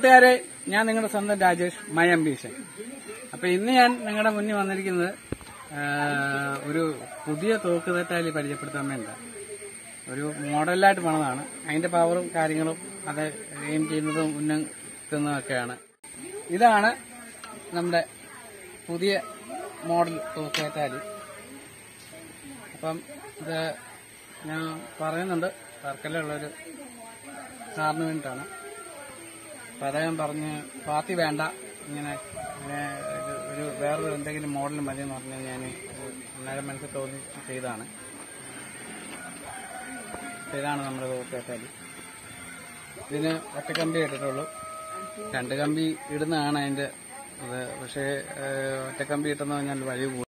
കൂട്ടുകാരെ ഞാൻ നിങ്ങളുടെ സ്വന്തം രാജേഷ് മൈ അംബീഷൻ അപ്പൊ ഇന്ന് ഞാൻ നിങ്ങളുടെ മുന്നിൽ വന്നിരിക്കുന്നത് ആ, ഒരു പുതിയ തോക്ക് തെറ്റാലി പരിചയപ്പെടുത്താൻ വേണ്ട ഒരു മോഡലായിട്ട് പണിതാണ് അതിന്റെ പവറും കാര്യങ്ങളും അത് എയിം ചെയ്യുന്നതും ഉന്നക്കുന്നതും ഒക്കെയാണ് ഇതാണ് നമ്മുടെ പുതിയ മോഡൽ തോക്കേറ്റാലി അപ്പം ഇത് ഞാൻ പറയുന്നുണ്ട് തർക്കലുള്ളൊരു സാറിന് വേണ്ടിയിട്ടാണ് അപ്പം അദ്ദേഹം പറഞ്ഞ് പാർട്ടി വേണ്ട ഇങ്ങനെ ഇങ്ങനെ ഒരു- ഒരു വേറൊരു എന്തെങ്കിലും മോഡൽ മതി എന്ന് പറഞ്ഞ് ഞാൻ അന്നേരം മനസ്സിൽ തോന്നി ചെയ്താണ് അപ്പം ഇതാണ് നമ്മുടെ തോക്കേറ്റാലി ഇതിന് ഒറ്റ കമ്പി ഇട്ടിട്ടുള്ളൂ രണ്ട് കമ്പി ഇടുന്നതാണ് അതിന്റെ ഇത് പക്ഷേ ഏഹ്, ഒറ്റ കമ്പി ഇട്ടെന്ന് പറഞ്ഞാൽ വഴി കൂടും